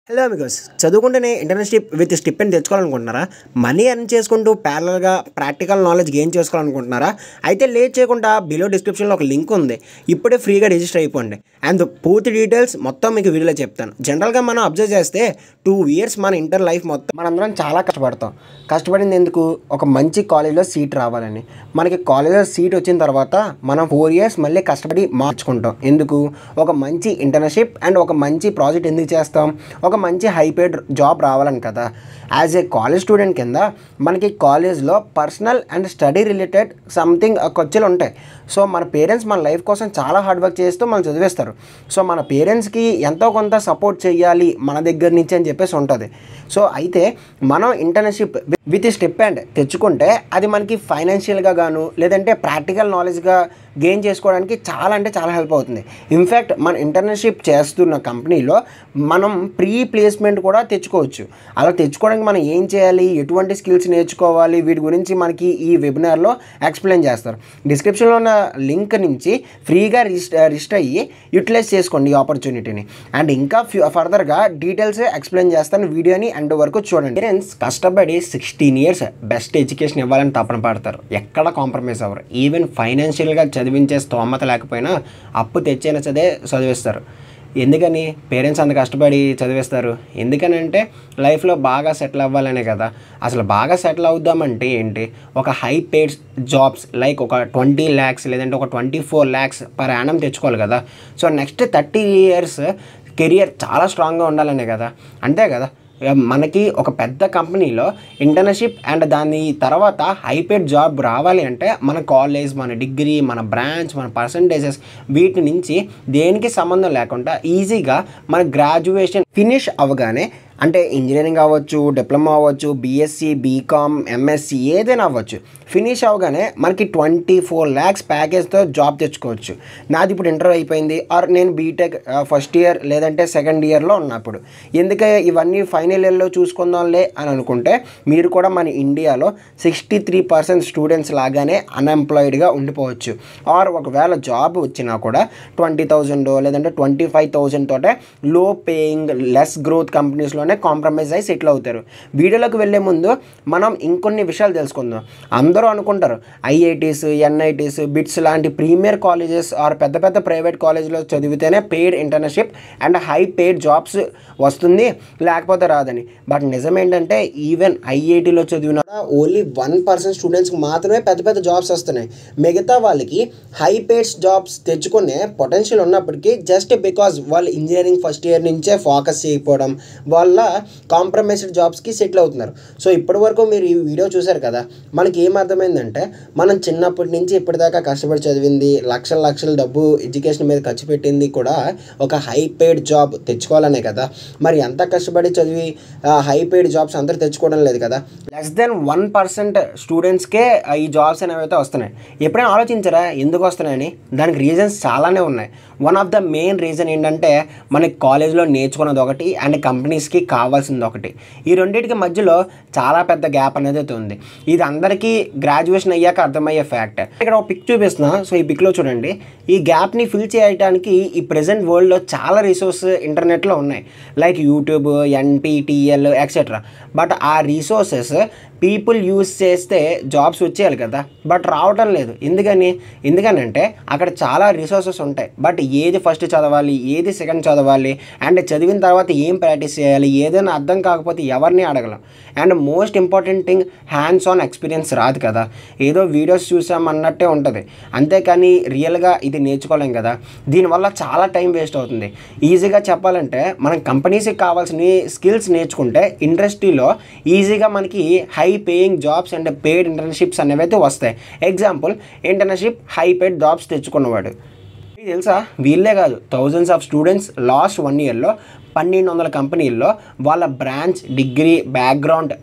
hello amigos చదువుకుంటూనే internship with stipend తెచ్చుకోవాలనుకుంటున్నారా money earn చేసుకుంటూ ప్యారల్గా ప్రాక్టికల్ నాలెడ్జ్ గెయిన్ చేసుకోవాలనుకుంటున్నారా అయితే లేట్ చేయకుండా బిలో డిస్క్రిప్షన్లో ఒక లింక్ ఉంది ఇప్పుడే ఫ్రీగా రిజిస్టర్ అయిపోండి అండ్ పూర్తి డీటెయిల్స్ మొత్తం మీకు వీడియోలో చెప్తాను జనరల్గా మనం అబ్జర్వ్ చేస్తే టూ ఇయర్స్ మన ఇంటర్ లైఫ్ మొత్తం మనందరం చాలా కష్టపడతాం కష్టపడింది ఎందుకు ఒక మంచి కాలేజ్లో సీట్ రావాలని మనకి కాలేజ్లో సీట్ వచ్చిన తర్వాత మనం ఫోర్ ఇయర్స్ మళ్ళీ కష్టపడి మార్చుకుంటాం ఎందుకు ఒక మంచి ఇంటర్న్షిప్ అండ్ ఒక మంచి ప్రాజెక్ట్ ఎందుకు చేస్తాం ఒక మంచి హైపేడ్ జాబ్ రావాలని కదా యాజ్ ఏ కాలేజ్ స్టూడెంట్ కింద మనకి కాలేజ్లో personal and study related something ఖర్చులు ఉంటాయి సో మన పేరెంట్స్ మన లైఫ్ కోసం చాలా హార్డ్ వర్క్ చేస్తూ మనం చదివేస్తారు సో మన పేరెంట్స్కి ఎంతో కొంత సపోర్ట్ చేయాలి మన దగ్గర నుంచి అని చెప్పేసి ఉంటుంది సో అయితే మనం ఇంటర్న్షిప్ విత్ స్టెప్ అండ్ తెచ్చుకుంటే అది మనకి ఫైనాన్షియల్గా గాను లేదంటే ప్రాక్టికల్ నాలెడ్జ్గా గెయిన్ చేసుకోవడానికి చాలా అంటే చాలా హెల్ప్ అవుతుంది ఇన్ఫ్యాక్ట్ మన ఇంటర్న్షిప్ చేస్తున్న కంపెనీలో మనం ప్రీ ప్లేస్మెంట్ కూడా తెచ్చుకోవచ్చు అలా తెచ్చుకోవడానికి మనం ఏం చేయాలి ఎటువంటి స్కిల్స్ నేర్చుకోవాలి వీటి గురించి మనకి ఈ వెబినార్లో ఎక్స్ప్లెయిన్ చేస్తారు డిస్క్రిప్షన్లో ఉన్న లింక్ నుంచి ఫ్రీగా రిజిస్టర్ రిజిస్టర్ అయ్యి యూటిలైజ్ చేసుకోండి ఈ ఆపర్చునిటీని అండ్ ఇంకా ఫర్దర్గా డీటెయిల్స్ ఎక్స్ప్లెయిన్ చేస్తాను వీడియోని ఎండ్ వరకు చూడండి పేరెంట్స్ కష్టపడి సిక్స్టీన్ ఇయర్స్ బెస్ట్ ఎడ్యుకేషన్ ఇవ్వాలని తపన పడతారు ఎక్కడ కాంప్రమైజ్ అవ్వరు ఈవెన్ ఫైనాన్షియల్గా చదివించే స్తోమత లేకపోయినా అప్పు తెచ్చైనా చదివే చదివిస్తారు ఎందుకని పేరెంట్స్ అంత కష్టపడి చదివిస్తారు ఎందుకనంటే లైఫ్లో బాగా సెటిల్ అవ్వాలనే కదా అసలు బాగా సెటిల్ అవుద్దామంటే ఏంటి ఒక హై పేడ్ జాబ్స్ లైక్ ఒక ట్వంటీ ల్యాక్స్ లేదంటే ఒక twenty four lakhs per annum తెచ్చుకోవాలి కదా so next thirty years career చాలా స్ట్రాంగ్గా ఉండాలనే కదా అంతే కదా మనకి ఒక పెద్ద కంపెనీలో ఇంటర్న్షిప్ అండ్ దాని తర్వాత హైపేడ్ జాబ్ రావాలి అంటే మన కాలేజ్ మన డిగ్రీ మన బ్రాంచ్ మన పర్సంటేజెస్ వీటి నుంచి దేనికి సంబంధం లేకుండా ఈజీగా మన గ్రాడ్యుయేషన్ ఫినిష్ అవ్వగానే అంటే ఇంజనీరింగ్ అవ్వచ్చు డిప్లొమా అవ్వచ్చు బీఎస్సీ బీకామ్ ఎంఎస్సి ఏదైనా అవ్వచ్చు ఫినిష్ అవగానే మనకి ట్వంటీ ఫోర్ ల్యాక్స్ ప్యాకేజ్తో జాబ్ తెచ్చుకోవచ్చు నాది ఇప్పుడు ఇంటర్వ్యూ అయిపోయింది ఆర్ నేను బీటెక్ ఫస్ట్ ఇయర్ లేదంటే సెకండ్ ఇయర్లో ఉన్నప్పుడు ఎందుకే ఇవన్నీ ఫైనల్ ఇయర్లో చూసుకుందాంలే అని అనుకుంటే మీరు కూడా మన ఇండియాలో సిక్స్టీ త్రీ పర్సెంట్ స్టూడెంట్స్ లాగానే అన్ఎంప్లాయిడ్గా ఉండిపోవచ్చు ఆర్ ఒకవేళ జాబ్ వచ్చినా కూడా ట్వంటీ థౌజండ్ లేదంటే ట్వంటీ ఫైవ్ థౌజండ్ తోటే లో పేయింగ్ లెస్ గ్రోత్ కంపెనీస్లోనే కాంప్రమైజ్ అయ్యి సెటిల్ అవుతారు వీడియోలోకి వెళ్ళే ముందు మనం ఇంకొన్ని విషయాలు తెలుసుకుందాం అందరూ అనుకుంటారు ఐఐటీస్ ఎన్ఐటీస్ బిట్స్ లాంటి ప్రీమియర్ కాలేజెస్ ఆర్ పెద్ద పెద్ద ప్రైవేట్ కాలేజ్లో చదివితేనే paid internship and high paid jobs వస్తుంది లేకపోతే రాదని బట్ నిజం ఏంటంటే ఈవెన్ ఐఐటీలో చదివిన ఓన్లీ వన్ పర్సెంట్ స్టూడెంట్స్కి మాత్రమే పెద్ద పెద్ద జాబ్స్ వస్తున్నాయి మిగతా వాళ్ళకి హై పేడ్స్ జాబ్స్ తెచ్చుకునే పొటెన్షియల్ ఉన్నప్పటికీ జస్ట్ బికాజ్ వాళ్ళు ఇంజనీరింగ్ ఫస్ట్ ఇయర్ నుంచే ఫోకస్ చేయకపోవడం వాళ్ళ కాంప్రమైజ్డ్ జాబ్స్కి సెటిల్ అవుతున్నారు సో ఇప్పటి వరకు మీరు ఈ వీడియో చూశారు కదా మనకి ఏం అర్థమైందంటే మనం చిన్నప్పటి నుంచి ఇప్పటిదాకా కష్టపడి చదివింది లక్షల లక్షల డబ్బు ఎడ్యుకేషన్ మీద ఖర్చు పెట్టింది కూడా ఒక హై పెయిడ్ జాబ్ తెచ్చుకోవాలనే కదా మరి ఎంత కష్టపడి చదివి హై పెయిడ్ జాబ్స్ అందరూ తెచ్చుకోవడం లేదు కదా లెస్ దెన్ వన్ పర్సెంట్ స్టూడెంట్స్కే ఈ జాబ్స్ అనేవి అయితే వస్తున్నాయి ఎప్పుడైనా ఆలోచించారా ఎందుకు వస్తున్నాయని దానికి రీజన్స్ చాలానే ఉన్నాయి one of the main reason ఏంటంటే మనకి కాలేజ్లో నేర్చుకున్నది ఒకటి అండ్ కంపెనీస్కి కావాల్సింది ఒకటి ఈ రెండింటికి మధ్యలో చాలా పెద్ద గ్యాప్ అనేది అయితే ఉంది ఇది అందరికీ గ్రాడ్యుయేషన్ అయ్యాక అర్థమయ్యే ఫ్యాక్ట్ ఇక్కడ ఒక పిక్ చూపిస్తున్నా సో ఈ పిక్లో చూడండి ఈ గ్యాప్ని ఫిల్ చేయడానికి ఈ ప్రజెంట్ వరల్డ్లో చాలా రిసోర్స్ ఇంటర్నెట్లో ఉన్నాయి like YouTube NPTEL etcetera but ఆ రీసోర్సెస్ పీపుల్ యూస్ చేస్తే జాబ్స్ వచ్చేయాలి కదా బట్ రావటం లేదు ఎందుకని ఎందుకనంటే అక్కడ చాలా రిసోర్సెస్ ఉంటాయి బట్ ఏది ఫస్ట్ చదవాలి ఏది సెకండ్ చదవాలి అండ్ చదివిన తర్వాత ఏం ప్రాక్టీస్ చేయాలి ఏదైనా అర్థం కాకపోతే ఎవరిని అడగలం and most important thing hands on experience రాదు కదా ఏదో వీడియోస్ చూసామన్నట్టే ఉంటుంది అంతేకాని రియల్గా ఇది నేర్చుకోలేం కదా దీనివల్ల చాలా టైం వేస్ట్ అవుతుంది ఈజీగా చెప్పాలంటే మనం కంపెనీస్కి కావాల్సిన స్కిల్స్ నేర్చుకుంటే ఇండస్ట్రీలో ఈజీగా మనకి high paying jobs and paid internships అనేవి అయితే వస్తాయి example internship high paid jobs తెచ్చుకున్నవాడు మీకు తెలుసా వీళ్ళే కాదు thousands of students last one ఇయర్లో పన్నెండు వందల కంపెనీల్లో వాళ్ళ బ్రాంచ్ డిగ్రీ బ్యాక్గ్రౌండ్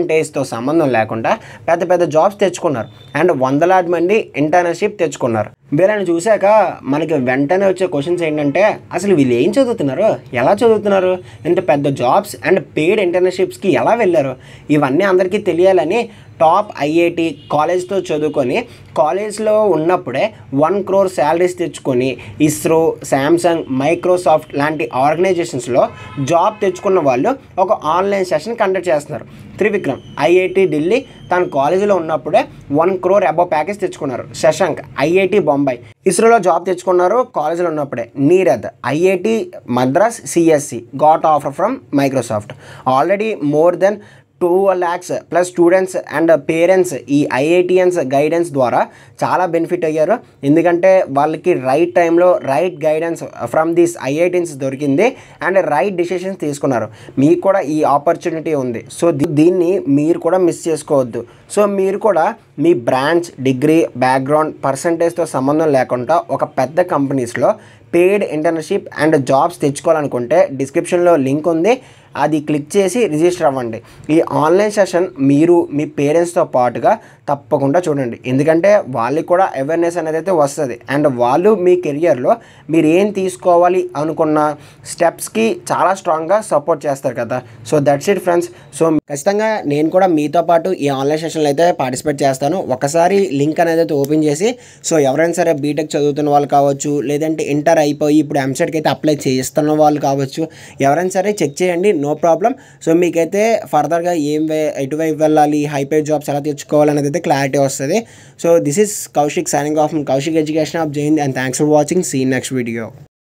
పర్సంటేజ్తో సంబంధం లేకుండా పెద్ద పెద్ద జాబ్స్ తెచ్చుకున్నారు అండ్ వందలాది మంది ఇంటర్న్షిప్ తెచ్చుకున్నారు వీళ్ళని చూశాక మనకి వెంటనే వచ్చే క్వశ్చన్స్ ఏంటంటే అసలు వీళ్ళు ఏం చదువుతున్నారు ఎలా చదువుతున్నారు ఇంత పెద్ద జాబ్స్ అండ్ పెయిడ్ ఇంటర్న్షిప్స్కి ఎలా వెళ్ళారు ఇవన్నీ అందరికీ తెలియాలని టాప్ ఐఐటి కాలేజ్తో చదువుకొని కాలేజ్లో ఉన్నప్పుడే వన్ క్రోర్ శాలరీస్ తెచ్చుకొని ఇస్రో శాంసంగ్ మైక్రోసాఫ్ట్ లాంటి ఆర్గనైజేషన్స్లో జాబ్ తెచ్చుకున్న వాళ్ళు ఒక ఆన్లైన్ సెషన్ కండక్ట్ చేస్తున్నారు త్రివిక్రమ్ ఐఐటి ఢిల్లీ తన కాలేజీలో ఉన్నప్పుడే వన్ క్రోర్ అబౌవ్ ప్యాకేజ్ తెచ్చుకున్నారు శశాంక్ ఐఐటి బొంబాయి ఇస్రోలో జాబ్ తెచ్చుకున్నారు కాలేజీలో ఉన్నప్పుడే Nirad IIT Madras CSE got offer from Microsoft already more than two lakhs plus students and parents ఈ ఐఐటియన్స్ గైడెన్స్ ద్వారా చాలా బెనిఫిట్ అయ్యారు ఎందుకంటే వాళ్ళకి రైట్ టైంలో right guidance from these IITians దొరికింది అండ్ రైట్ డిసిషన్స్ తీసుకున్నారు మీకు కూడా ఈ ఆపర్చునిటీ ఉంది సో దీ- దీన్ని మీరు కూడా మిస్ చేసుకోవద్దు సో మీరు కూడా మీ బ్రాంచ్ డిగ్రీ బ్యాక్గ్రౌండ్ పర్సంటేజ్తో సంబంధం లేకుండా ఒక పెద్ద కంపెనీస్లో పెయిడ్ ఇంటర్న్షిప్ అండ్ జాబ్స్ తెచ్చుకోవాలనుకుంటే డిస్క్రిప్షన్లో లింక్ ఉంది అది క్లిక్ చేసి రిజిస్టర్ అవ్వండి ఈ ఆన్లైన్ సెషన్ మీరు మీ పేరెంట్స్తో పాటుగా తప్పకుండా చూడండి ఎందుకంటే వాళ్ళకి కూడా అవేర్నెస్ అనేది అయితే వస్తుంది అండ్ వాళ్ళు మీ కెరియర్లో మీరు ఏం తీసుకోవాలి అనుకున్న స్టెప్స్కి చాలా స్ట్రాంగ్గా సపోర్ట్ చేస్తారు కదా so that's it friends so ఖచ్చితంగా నేను కూడా మీతో పాటు ఈ ఆన్లైన్ సెషన్లో అయితే పార్టిసిపేట్ చేస్తాను ఒకసారి లింక్ అనేది అయితే ఓపెన్ చేసి సో ఎవరైనా సరే బీటెక్ చదువుతున్న వాళ్ళు కావచ్చు లేదంటే ఇంటర్ అయిపోయి ఇప్పుడు ఎంసెట్కి అయితే అప్లై చేస్తున్న వాళ్ళు కావచ్చు ఎవరైనా సరే చెక్ చేయండి నో ప్రాబ్లం సో మీకైతే ఫర్దర్గా ఏం వే ఎటువైపు వెళ్ళాలి హైపే జాబ్స్ ఎలా తెచ్చుకోవాలి అనేది అయితే క్లారిటీ వస్తుంది so this is Kaushik signing off Kaushik education of Jain and thanks for watching see next video